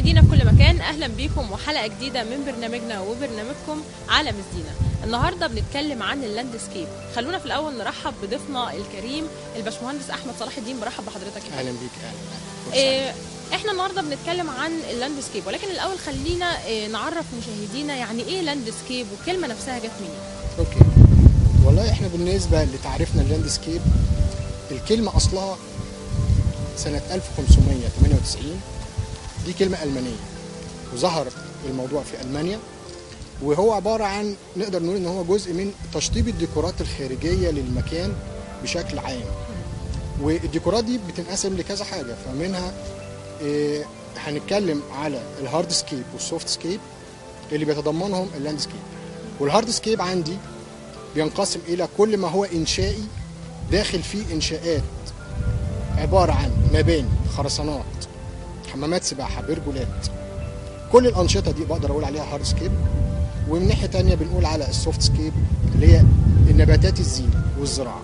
مشاهدينا في كل مكان اهلا بيكم وحلقه جديده من برنامجنا وبرنامجكم عالم الزينه النهارده بنتكلم عن اللاندسكيب خلونا في الاول نرحب بضيفنا الكريم الباشمهندس احمد صلاح الدين برحب بحضرتك يا اهلا بيك اهلا إيه احنا النهارده بنتكلم عن اللاندسكيب ولكن الاول خلينا إيه نعرف مشاهدينا يعني ايه لاندسكيب والكلمه نفسها جت منين اوكي والله احنا بالنسبه لتعريفنا اللاندسكيب الكلمه اصلها سنه 1598 دي كلمه المانيه وظهر الموضوع في المانيا وهو عباره عن نقدر نقول ان هو جزء من تشطيب الديكورات الخارجيه للمكان بشكل عام والديكورات دي بتنقسم لكذا حاجه فمنها إيه، هنتكلم على الهارد سكيب والسوفت سكيب اللي بيتضمنهم اللاند سكيب والهارد سكيب عندي بينقسم الى كل ما هو انشائي داخل فيه انشاءات عباره عن مباني خرسانات حمامات سباحه برجولات كل الانشطه دي بقدر اقول عليها هارد سكيب ومن ناحيه تانية بنقول على السوفت سكيب اللي هي النباتات الزينه والزراعه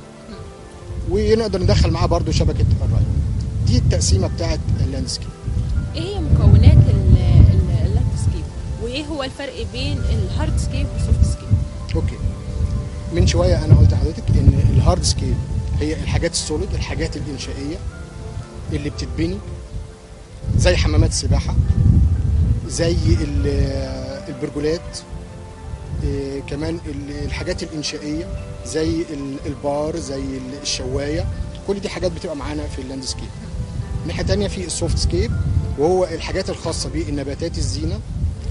ونقدر ندخل معاها برضو شبكه الري دي التقسيمه بتاعت اللاندسكيب ايه هي مكونات ال- ال- اللاندسكيب وايه هو الفرق بين الهارد سكيب والسوفت سكيب اوكي من شويه انا قلت لحضرتك ان الهارد سكيل هي الحاجات السوليد الحاجات الانشائيه اللي بتتبني زي حمامات السباحه زي ال- البرجولات إيه، كمان ال- الحاجات الانشائيه زي ال- البار زي ال- الشوايه كل دي حاجات بتبقى معانا في اللاندسكيب ناحيه تانية في السوفت سكيب وهو الحاجات الخاصه بالنباتات الزينه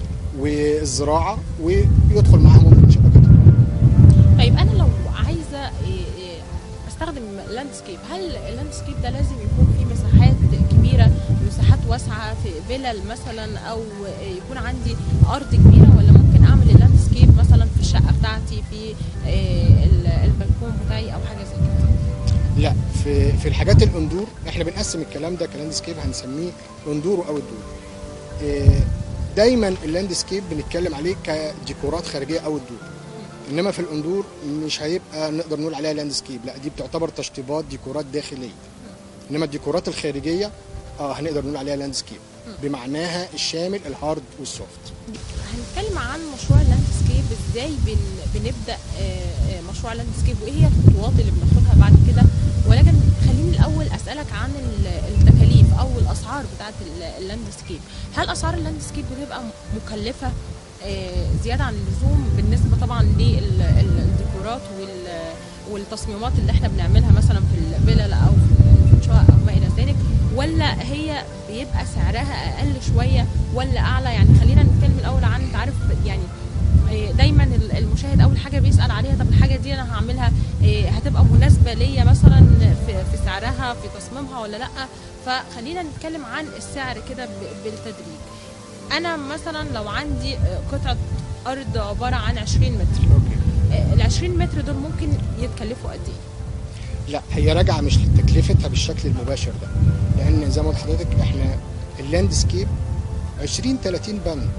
والزراعه ويدخل معاها ممكن شبكه الري. طيب انا لو عايزه إيه، إيه، استخدم لاندسكيب هل اللاندسكيب ده لازم يكون فيه مساحات كبيره مساحات واسعه في فيلل مثلا او إيه، يكون عندي ارض كبيره ولا ممكن اعمل اللاندسكيب مثلا في الشقه بتاعتي في إيه، ال- البلكون بتاعي او حاجه زي كده لا في في الحاجات الاندور احنا بنقسم الكلام ده كلاندسكيب هنسميه اندور او الدور إيه، دايما اللاندسكيب بنتكلم عليه كديكورات خارجيه او الدور انما في الاندور مش هيبقى نقدر نقول عليها لاندسكيب لا دي بتعتبر تشطيبات ديكورات داخليه انما الديكورات الخارجيه اه هنقدر نقول عليها لاندسكيب بمعناها الشامل الهارد والسوفت هنتكلم عن مشروع اللاندسكيب ازاي بن بنبدا آه، آه، مشروع اللاندسكيب وايه هي الخطوات اللي بناخدها بعد كده ولكن خليني الاول اسالك عن ال- التكاليف او الاسعار بتاعت ال- اللاندسكيب هل اسعار اللاندسكيب بتبقى م- مكلفه آه، زياده عن اللزوم بالنسبه طبعا للديكورات وال- والتصميمات اللي احنا بنعملها مثلا في الفلل او في الشقق او ما الى ذلك ولا هي بيبقى سعرها اقل شويه ولا اعلى يعني خلينا نتكلم الاول عن انت عارف يعني إيه، دايما ال- المشاهد اول حاجه بيسال عليها طب الحاجه دي انا هعملها إيه، هتبقى مناسبه ليا مثلا في في سعرها في تصميمها ولا لا فخلينا نتكلم عن السعر كده ب- بالتدريج انا مثلا لو عندي آه، قطعه ارض عباره عن 20 متر اوكي ال 20 متر دول ممكن يتكلفوا قد ايه لا هي راجعه مش لتكلفتها بالشكل المباشر ده لان زي ما قلت لحضرتك احنا اللاندسكيب 20 30 بند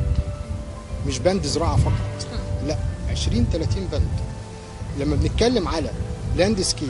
مش بند زراعه فقط لا 20 30 بند لما بنتكلم على لاندسكيب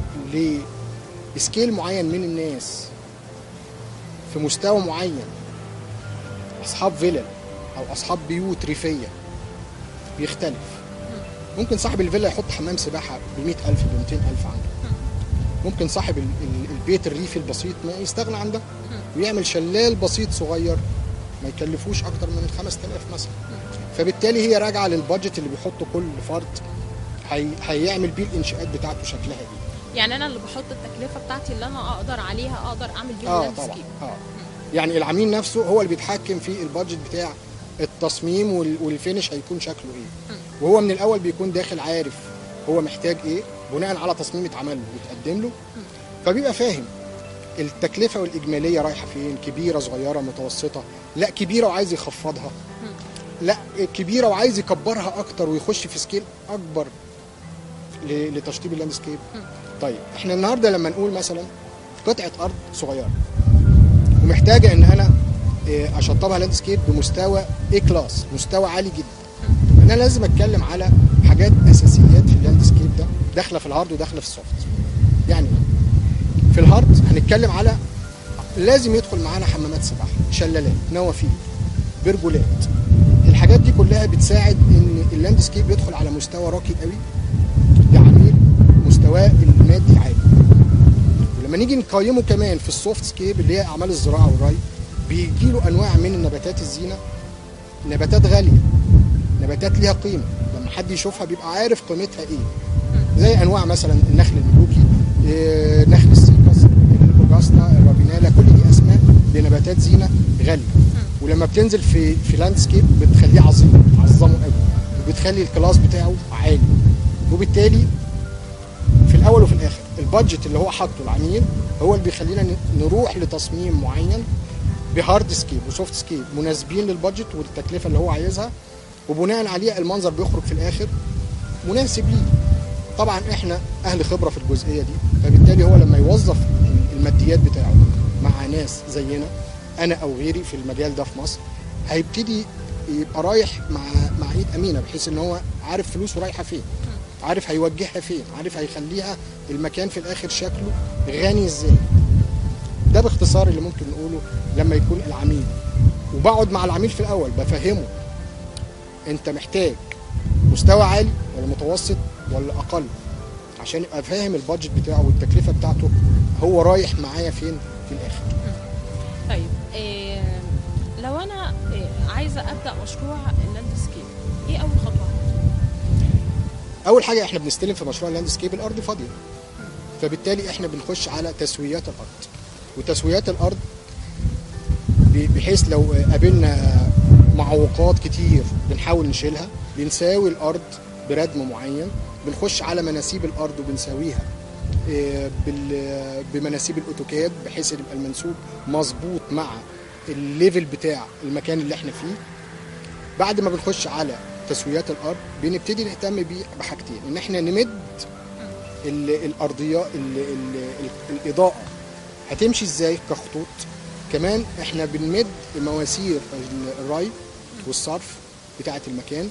لسكيل معين من الناس في مستوى معين اصحاب فيلل او اصحاب بيوت ريفيه بيختلف ممكن صاحب الفيلا يحط حمام سباحه ب 100000 ب 200000 عنده ممكن صاحب ال- ال- البيت الريفي البسيط ما يستغنى عن ده ويعمل شلال بسيط صغير ما يكلفوش اكتر من 5000 مثلا فبالتالي هي راجعه للبادجت اللي بيحطه كل فرد هي... هيعمل بيه الانشاءات بتاعته شكلها ايه يعني انا اللي بحط التكلفه بتاعتي اللي انا اقدر عليها اقدر اعمل بيها اه اللاند طبعا سكيب اه يعني العميل نفسه هو اللي بيتحكم في البادجت بتاع التصميم وال- والفينش هيكون شكله ايه وهو من الاول بيكون داخل عارف هو محتاج ايه بناء على تصميم اتعمل له وتقدم له فبيبقى فاهم التكلفه والاجماليه رايحه فين كبيره صغيره متوسطه لا كبيره وعايز يخفضها لا كبيره وعايز يكبرها اكتر ويخش في سكيل اكبر ل- لتشطيب اللاندسكيب طيب احنا النهارده لما نقول مثلا قطعه ارض صغيره ومحتاجه ان انا إيه، اشطبها لاندسكيب بمستوى اي كلاس مستوى عالي جدا انا لازم اتكلم على حاجات اساسيات في اللاندسكيب ده داخله في الهارد وداخله في السوفت يعني إيه؟ في الهارد هنتكلم على لازم يدخل معانا حمامات سباحه شلالات نوافير برجولات الحاجات دي كلها بتساعد ان اللاندسكيب يدخل على مستوى راقي قوي لعميل مستواه المادي عالي ولما نيجي نقيمه كمان في السوفت سكيب اللي هي اعمال الزراعه والري بيجي له انواع من النباتات الزينه نباتات غاليه نباتات ليها قيمه لما حد يشوفها بيبقى عارف قيمتها ايه زي انواع مثلا النخل الملوكي إيه، نخل السيكس الاوجاستا الرابينالا كل دي اسماء لنباتات زينه غاليه ولما بتنزل في في لاندسكيب بتخليه عظيم بتعظمه قوي وبتخلي الكلاس بتاعه عالي وبالتالي في الاول وفي الاخر البادجت اللي هو حاطه العميل هو اللي بيخلينا ن- نروح لتصميم معين بهارد سكيب وسوفت سكيب مناسبين للبادجت والتكلفه اللي هو عايزها وبناء عليه المنظر بيخرج في الاخر مناسب ليه طبعا احنا اهل خبره في الجزئيه دي فبالتالي هو لما يوظف الماديات بتاعه مع ناس زينا انا او غيري في المجال ده في مصر هيبتدي يبقى رايح مع مع ايد امينه بحيث ان هو عارف فلوسه رايحه فين عارف هيوجهها فين عارف هيخليها المكان في الاخر شكله غني ازاي ده باختصار اللي ممكن نقوله لما يكون العميل وبقعد مع العميل في الاول بفهمه انت محتاج مستوى عالي ولا متوسط ولا اقل عشان يبقى فاهم البادجت بتاعه والتكلفه بتاعته هو رايح معايا فين في الاخر طيب إيه لو انا إيه عايزه ابدا مشروع اللاندسكيب ايه اول خطوه اول حاجه احنا بنستلم في مشروع اللاندسكيب الارض فاضيه فبالتالي احنا بنخش على تسويات الارض وتسويات الارض ب- بحيث لو قابلنا معوقات كتير بنحاول نشيلها بنساوي الارض بردم معين بنخش على مناسيب الارض وبنساويها إيه، بال- بمناسيب الاوتوكاد بحيث يبقى المنسوب مظبوط مع الليفل بتاع المكان اللي احنا فيه بعد ما بنخش على تسويات الارض بنبتدي نهتم بيه بحاجتين ان احنا نمد ال- الارضيات ال- ال- ال- الاضاءه هتمشي ازاي كخطوط كمان احنا بنمد مواسير ال- الري والصرف بتاعه المكان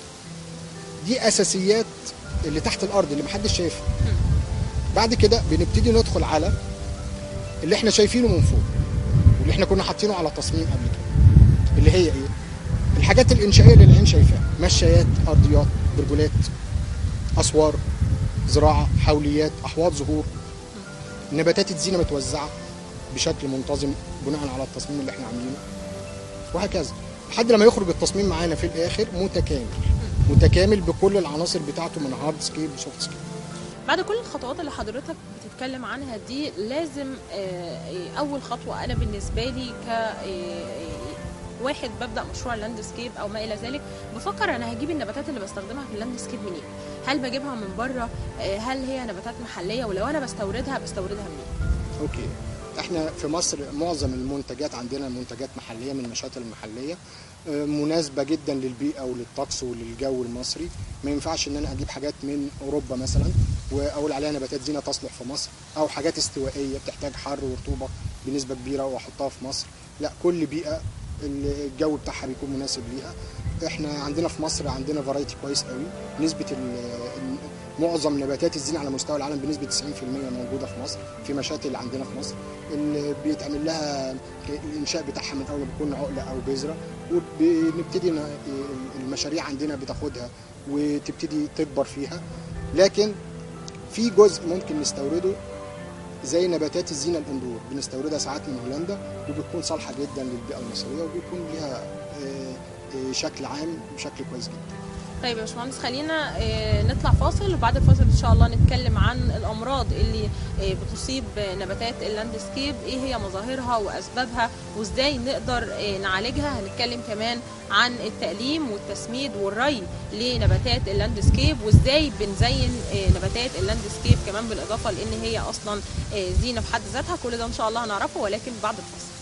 دي اساسيات اللي تحت الارض اللي محدش شايفها بعد كده بنبتدي ندخل على اللي احنا شايفينه من فوق واللي احنا كنا حاطينه على تصميم قبل كده اللي هي ايه الحاجات الانشائيه اللي العين شايفاها مشايات ارضيات برجولات اسوار زراعه حوليات احواض زهور نباتات الزينه متوزعه بشكل منتظم بناء على التصميم اللي احنا عاملينه وهكذا لحد لما يخرج التصميم معانا في الاخر متكامل متكامل بكل العناصر بتاعته من هارد سكيب وسوفت سكيب بعد كل الخطوات اللي حضرتك بتتكلم عنها دي لازم آه، إيه، اول خطوه انا بالنسبه لي ك إيه، واحد ببدا مشروع لاندسكيب او ما الى ذلك بفكر انا هجيب النباتات اللي بستخدمها في اللاندسكيب منين هل بجيبها من بره آه، هل هي نباتات محليه ولو انا بستوردها بستوردها منين اوكي احنا في مصر معظم المنتجات عندنا منتجات محليه من المشاتل المحليه آه، مناسبه جدا للبيئه وللطقس وللجو المصري ما ينفعش ان انا اجيب حاجات من اوروبا مثلا واقول عليها نباتات زينه تصلح في مصر او حاجات استوائيه بتحتاج حر ورطوبه بنسبه كبيره واحطها في مصر لا كل بيئه الجو بتاعها بيكون مناسب ليها احنا عندنا في مصر عندنا فرايتي كويس قوي نسبه ال- ال- معظم نباتات الزينه على مستوى العالم بنسبه 90% موجوده في مصر في مشاتل عندنا في مصر اللي بيتعمل لها الانشاء بتاعها من اول ما بيكون عقله او بذره وبنبتدي ن- المشاريع عندنا بتاخدها وتبتدي تكبر فيها لكن في جزء ممكن نستورده زي نباتات الزينه الاندور بنستوردها ساعات من هولندا وبتكون صالحه جدا للبيئه المصريه وبيكون ليها آه، آه، شكل عام بشكل كويس جدا طيب يا باشمهندس خلينا آه، نطلع فاصل وبعد الفاصل ان شاء الله نتكلم عن الامراض اللي آه، بتصيب نباتات اللاندسكيب ايه هي مظاهرها واسبابها وازاي نقدر آه، نعالجها هنتكلم كمان عن التأليم والتسميد والري لنباتات اللاندسكيب وازاي بنزين آه، نباتات اللاندسكيب كمان بالاضافه لان هي اصلا آه، زينه في حد ذاتها كل ده ان شاء الله هنعرفه ولكن بعد الفاصل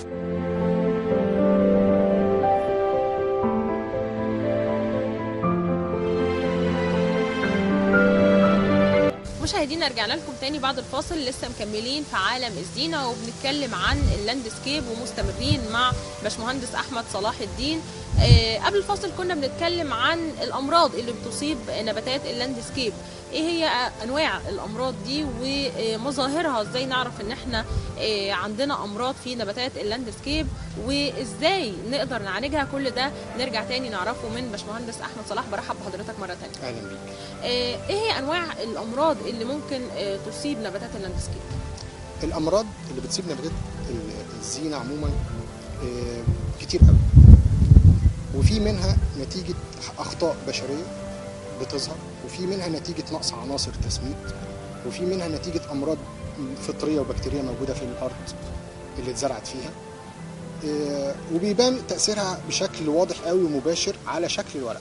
مشاهدينا رجعنا لكم تاني بعد الفاصل لسه مكملين في عالم الزينه وبنتكلم عن اللاندسكيب ومستمرين مع باشمهندس احمد صلاح الدين آه، قبل الفاصل كنا بنتكلم عن الامراض اللي بتصيب نباتات اللاندسكيب ايه هي انواع الامراض دي ومظاهرها ازاي نعرف ان احنا آه، عندنا امراض في نباتات اللاندسكيب وازاي نقدر نعالجها كل ده نرجع تاني نعرفه من باشمهندس احمد صلاح برحب بحضرتك مره تانية اهلا بيك آه، ايه هي انواع الامراض اللي ممكن آه، تصيب نباتات اللاندسكيب الامراض اللي بتصيب نباتات ال- الزينه عموما آه، كتير قوي وفي منها نتيجه اخطاء بشريه بتظهر وفي منها نتيجه نقص عناصر تسميد وفي منها نتيجه امراض فطريه وبكتيريه موجوده في الارض اللي اتزرعت فيها آه، وبيبان تاثيرها بشكل واضح قوي ومباشر على شكل الورقه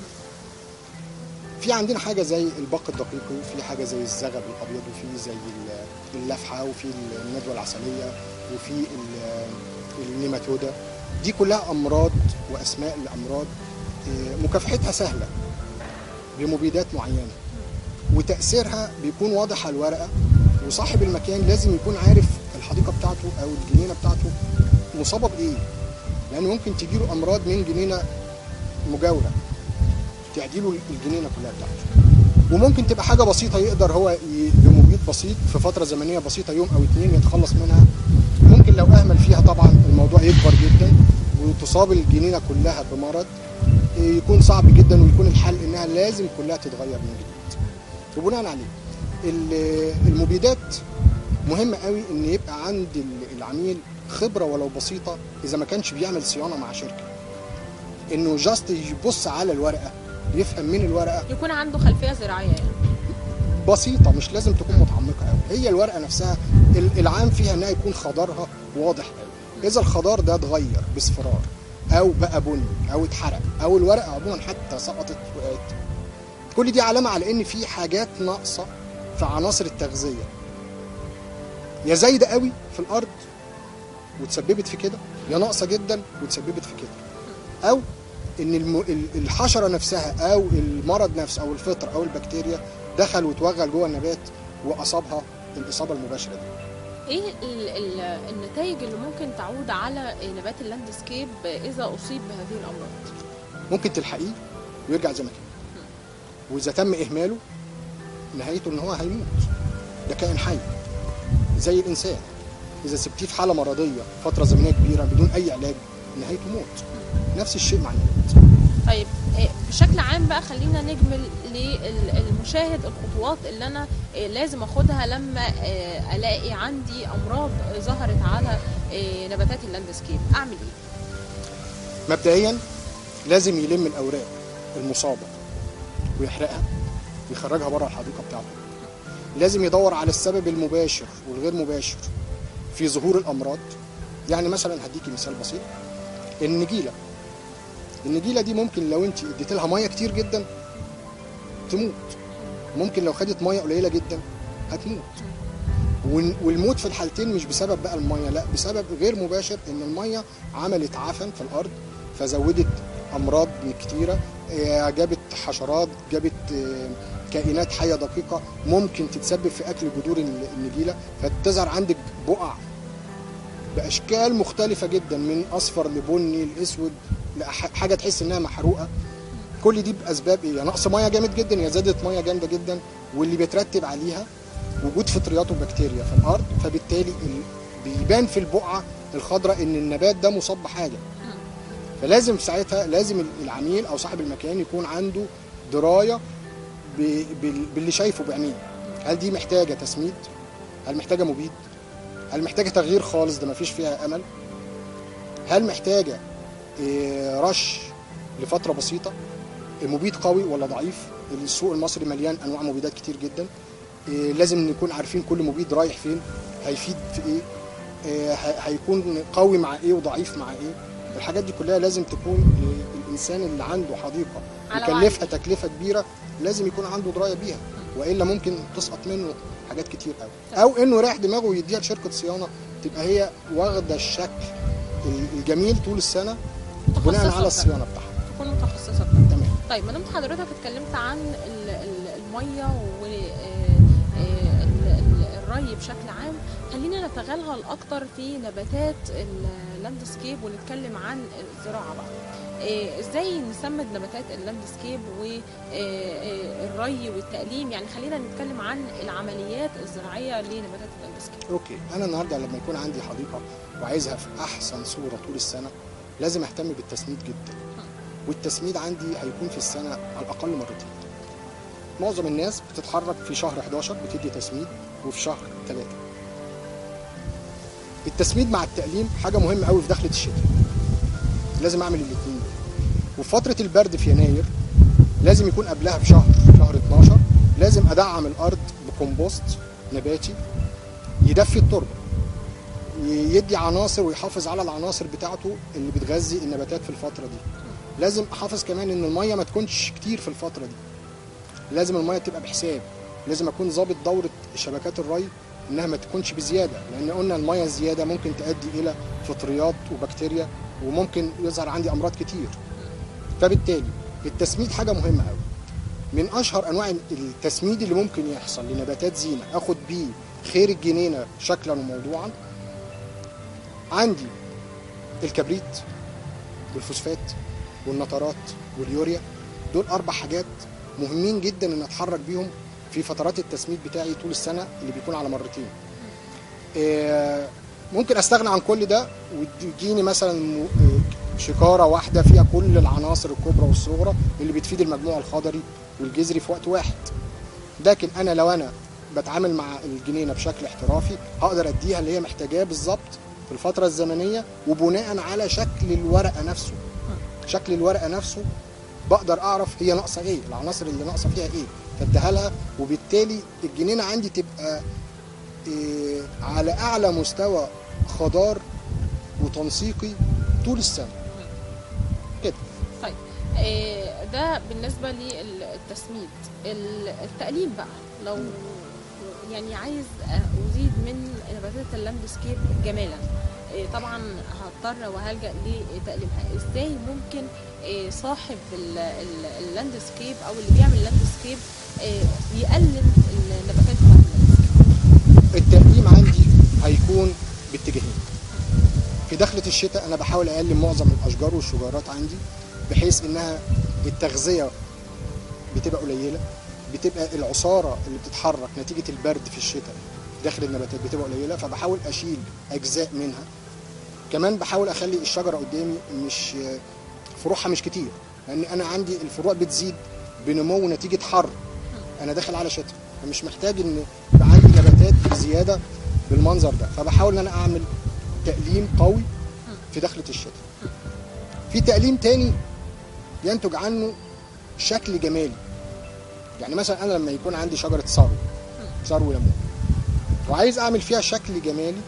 في عندنا حاجه زي البق الدقيقي وفي حاجه زي الزغب الابيض وفي زي ال- اللفحه وفي الندوه العسليه وفي ال- النيماتودا دي كلها امراض واسماء لامراض آه، مكافحتها سهله بمبيدات معينه وتاثيرها بيكون واضح على الورقه وصاحب المكان لازم يكون عارف الحديقه بتاعته او الجنينه بتاعته مصابه بايه لان ممكن تجيله امراض من جنينه مجاوره تعديله الجنينه كلها بتاعته وممكن تبقى حاجه بسيطه يقدر هو ي- بمبيد بسيط في فتره زمنيه بسيطه يوم او اتنين يتخلص منها ممكن لو اهمل فيها طبعا الموضوع يكبر جدا وتصاب الجنينه كلها بمرض يكون صعب جدا ويكون الحل انها لازم كلها تتغير من جديد وبناء عليه ال- المبيدات مهم قوي ان يبقى عند ال- العميل خبره ولو بسيطه اذا ما كانش بيعمل صيانه مع شركه انه جاست يبص على الورقه يفهم من الورقه يكون عنده خلفيه زراعيه يعني بسيطه مش لازم تكون متعمقه قوي هي الورقه نفسها ال- العام فيها انها يكون خضارها واضح قوي اذا الخضار ده اتغير باصفرار او بقى بني او اتحرق او الورقه عموما حتى سقطت وقعت كل دي علامه على ان في حاجات ناقصه في عناصر التغذيه يا زايده قوي في الارض وتسببت في كده يا ناقصه جدا وتسببت في كده او ان الم... ال- الحشره نفسها او المرض نفسه او الفطر او البكتيريا دخل وتوغل جوه النبات واصابها الاصابه المباشره دي ايه ال ال النتائج اللي ممكن تعود على نبات اللاندسكيب اذا اصيب بهذه الامراض ممكن تلحقيه ويرجع زي ما كان واذا تم اهماله نهايته ان هو هيموت ده كائن حي زي الانسان اذا سبتيه في حاله مرضيه فتره زمنيه كبيره بدون اي علاج نهايته موت نفس الشيء مع النبات طيب إيه، بشكل عام بقى خلينا نجمل للمشاهد الخطوات اللي انا إيه، لازم اخدها لما إيه، الاقي عندي امراض ظهرت على إيه، نباتات اللاندسكيب اعمل ايه مبدئيا لازم يلم الاوراق المصابه ويحرقها ويخرجها بره الحديقه بتاعته لازم يدور على السبب المباشر والغير مباشر في ظهور الامراض يعني مثلا هديكي مثال بسيط النجيله النجيله دي ممكن لو انت اديت لها ميه كتير جدا تموت ممكن لو خدت ميه قليله جدا هتموت وال- والموت في الحالتين مش بسبب بقى الميه لا بسبب غير مباشر ان الميه عملت عفن في الارض فزودت امراض كتيره آه، جابت حشرات جابت آه، كائنات حيه دقيقه ممكن تتسبب في اكل جذور ال- النجيله فتظهر عندك بقع باشكال مختلفه جدا من اصفر لبني لاسود لحاجه تحس انها محروقه كل دي باسباب ايه يا نقص ميه جامد جدا يا زادت ميه جامده جدا واللي بيترتب عليها وجود فطريات وبكتيريا في الارض فبالتالي ال- بيبان في البقعه الخضراء ان النبات ده مصاب بحاجه فلازم ساعتها لازم العميل او صاحب المكان يكون عنده درايه ب- بال- باللي شايفه بعينيه هل دي محتاجه تسميد هل محتاجه مبيد هل محتاجه تغيير خالص ده مفيش فيها امل هل محتاجه إيه، رش لفتره بسيطه مبيد قوي ولا ضعيف السوق المصري مليان انواع مبيدات كتير جدا إيه، لازم نكون عارفين كل مبيد رايح فين هيفيد في ايه إيه، ه- هيكون قوي مع ايه وضعيف مع ايه الحاجات دي كلها لازم تكون الانسان اللي عنده حديقه على يكلفها تكلفه كبيره لازم يكون عنده درايه بيها والا ممكن تسقط منه حاجات كتير قوي او انه يريح دماغه ويديها لشركه صيانه تبقى هي واخده الشكل الجميل طول السنه بناء متخصصة على بده. الصيانه بتاعها تكون متخصصه بده. تمام طيب ما دمت حضرتك اتكلمت عن ال- ال- الميه والري بشكل عام خلينا نتغلغل اكتر في نباتات اللاندسكيب ونتكلم عن الزراعه بقى آه، ازاي نسمد نباتات اللاندسكيب والري والتقليم يعني خلينا نتكلم عن العمليات الزراعيه لنباتات اللاندسكيب اوكي انا النهارده لما يكون عندي حديقه وعايزها في احسن صوره طول السنه لازم اهتم بالتسميد جدا والتسميد عندي هيكون في السنه على الاقل مرتين معظم الناس بتتحرك في شهر 11 بتدي تسميد وفي شهر 3 التسميد مع التقليم حاجه مهمه قوي في دخله الشتاء لازم اعمل الاثنين وفي فتره البرد في يناير لازم يكون قبلها بشهر شهر 12 لازم ادعم الارض بكمبوست نباتي يدفي التربه يدي عناصر ويحافظ على العناصر بتاعته اللي بتغذي النباتات في الفتره دي لازم احافظ كمان ان الميه ما تكونش كتير في الفتره دي لازم الميه تبقى بحساب لازم اكون ظابط دوره شبكات الري انها ما تكونش بزياده لان قلنا الميه الزياده ممكن تؤدي الى فطريات وبكتيريا وممكن يظهر عندي امراض كتير فبالتالي التسميد حاجه مهمه قوي من اشهر انواع التسميد اللي ممكن يحصل لنباتات زينه اخد بيه خير الجنينه شكلا وموضوعا عندي الكبريت والفوسفات والنترات واليوريا دول اربع حاجات مهمين جدا ان اتحرك بيهم في فترات التسميد بتاعي طول السنه اللي بيكون على مرتين آه، ممكن استغنى عن كل ده وتجيني مثلا م- آه، شكاره واحده فيها كل العناصر الكبرى والصغرى اللي بتفيد المجموع الخضري والجذري في وقت واحد لكن انا لو انا بتعامل مع الجنينه بشكل احترافي هقدر اديها اللي هي محتاجاه بالظبط في الفتره الزمنيه وبناء على شكل الورقه نفسه شكل الورقه نفسه بقدر اعرف هي ناقصه ايه العناصر اللي ناقصه فيها ايه فاديها لها وبالتالي الجنينه عندي تبقى إيه على اعلى مستوى خضار وتنسيقي طول السنه كده طيب آه، ده بالنسبه للتسميد ال- التقليم بقى لو يعني عايز ازيد من نباتات اللاندسكيب جمالا آه، طبعا هضطر وهلجا لتقليمها ازاي ممكن آه، صاحب ال- ال- اللاندسكيب او اللي بيعمل اللاندسكيب آه، يقلل النباتات بتاعت اللاندسكيب التقديم عندي هيكون باتجاهين في دخلة الشتاء انا بحاول اقلل معظم الاشجار والشجيرات عندي بحيث انها التغذية بتبقى قليلة بتبقى العصارة اللي بتتحرك نتيجة البرد في الشتاء داخل النباتات بتبقى قليلة فبحاول اشيل اجزاء منها كمان بحاول اخلي الشجرة قدامي مش فروعها مش كتير لان انا عندي الفروع بتزيد بنمو نتيجة حر انا داخل على شتاء فمش محتاج ان يبقى عندي نباتات زياده بالمنظر ده فبحاول ان انا اعمل تقليم قوي في دخله الشتاء في تقليم تاني ينتج عنه شكل جمالي يعني مثلا انا لما يكون عندي شجره ثرو ثرو ليمون وعايز اعمل فيها شكل جمالي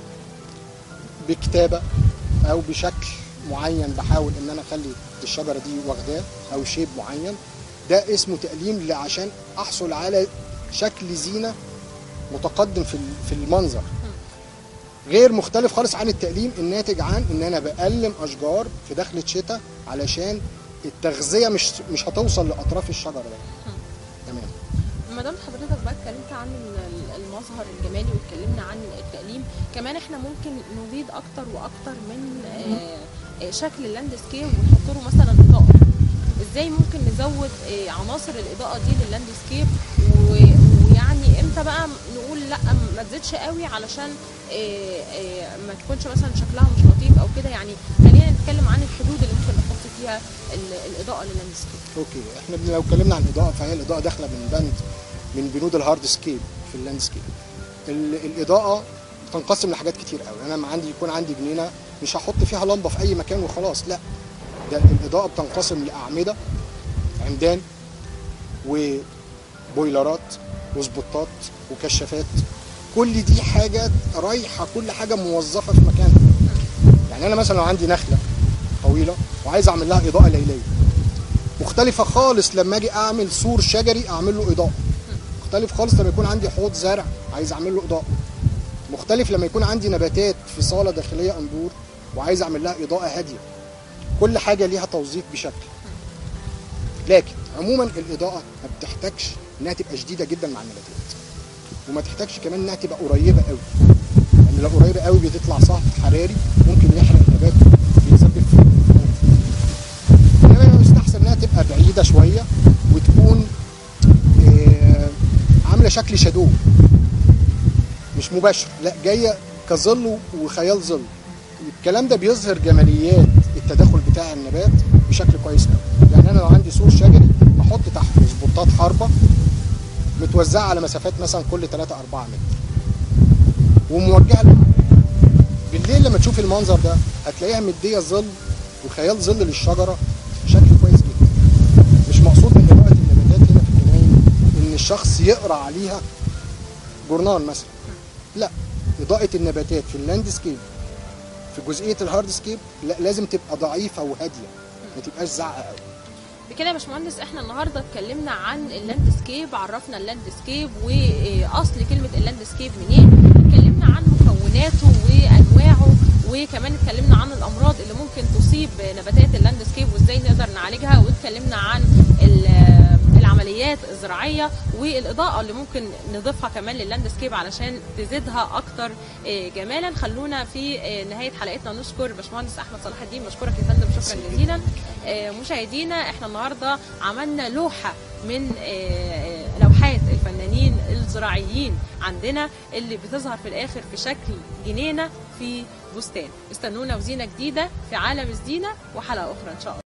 بكتابه او بشكل معين بحاول ان انا اخلي الشجره دي واخداه او شيب معين ده اسمه تقليم ل- عشان احصل على شكل زينه متقدم في ال- في المنظر غير مختلف خالص عن التقليم الناتج عن ان انا بقلم اشجار في دخلة شتاء علشان التغذيه مش مش هتوصل لاطراف الشجره ده تمام ما دام حضرتك بقى اتكلمت عن ال- المظهر الجمالي واتكلمنا عن التقليم كمان احنا ممكن نزيد اكتر واكتر من آه، آه، شكل اللاندسكيب ونحط له مثلا اضاءه ازاي ممكن نزود آه، عناصر الاضاءه دي لللاندسكيب و- ويعني امتى بقى نقول لا ما تزيدش قوي علشان آه، آه، ما تكونش مثلا شكلها مش لطيف او كده يعني خلينا نتكلم عن الحدود اللي ممكن نحط فيها ال- الاضاءه لللاندسكيب اوكي احنا بن- لو اتكلمنا عن الاضاءه فهي الاضاءه داخله من بند من بنود الهارد سكيل في اللاندسكيب ال- الاضاءه تنقسم لحاجات كتير قوي انا لما عندي يكون عندي جنينه مش هحط فيها لمبه في اي مكان وخلاص لا ده الاضاءه بتنقسم لاعمده عمدان وبويلرات وسبوتات وكشافات كل دي حاجات رايحه كل حاجه موظفه في مكانها يعني انا مثلا لو عندي نخله طويله وعايز اعمل لها اضاءه ليليه مختلفه خالص لما اجي اعمل سور شجري اعمل له اضاءه مختلف خالص لما يكون عندي حوض زرع عايز اعمل له اضاءه مختلف لما يكون عندي نباتات في صاله داخليه اندور وعايز اعمل لها اضاءه هاديه كل حاجه ليها توظيف بشكل لكن عموما الاضاءه ما بتحتاجش انها تبقى شديده جدا مع النباتات وما تحتاجش كمان انها تبقى قريبه قوي لان لو قريبه قوي بتطلع صهد حراري ممكن يحرق النبات بيسبب فيه شكل شادو مش مباشر لا جايه كظل وخيال ظل الكلام ده بيظهر جماليات التداخل بتاع النبات بشكل كويس قوي يعني انا لو عندي سور شجري بحط تحت سبوتات حربه متوزعه على مسافات مثلا كل 3 4 متر وموجهه للماء. بالليل لما تشوف المنظر ده هتلاقيها مديه ظل وخيال ظل للشجره بشكل كويس جدا مش مقصود من اضاءه النباتات هنا في الجناين ان الشخص يقرا عليها جورنال مثلا لا اضاءه النباتات في اللاندسكيب في جزئيه الهاردسكيب لا لازم تبقى ضعيفه وهاديه ما تبقاش زعقه قوي بكده يا باشمهندس احنا النهارده اتكلمنا عن اللاندسكيب عرفنا اللاندسكيب واصل كلمه اللاندسكيب منين اتكلمنا عن مكوناته وانواعه وكمان اتكلمنا عن الامراض اللي ممكن تصيب نباتات اللاندسكيب وازاي نقدر نعالجها واتكلمنا عن ال- العمليات الزراعيه والاضاءه اللي ممكن نضيفها كمان لللاندسكيب علشان تزيدها اكتر آه، جمالا خلونا في آه، نهايه حلقتنا نشكر باشمهندس احمد صلاح الدين بشكرك يا فندم شكرا جزيلا آه، مشاهدينا احنا النهارده عملنا لوحه من آه، لوحات الفنانين الزراعيين عندنا اللي بتظهر في الاخر في شكل جنينه في بستان استنونا وزينه جديده في عالم الزينه وحلقه اخرى ان شاء الله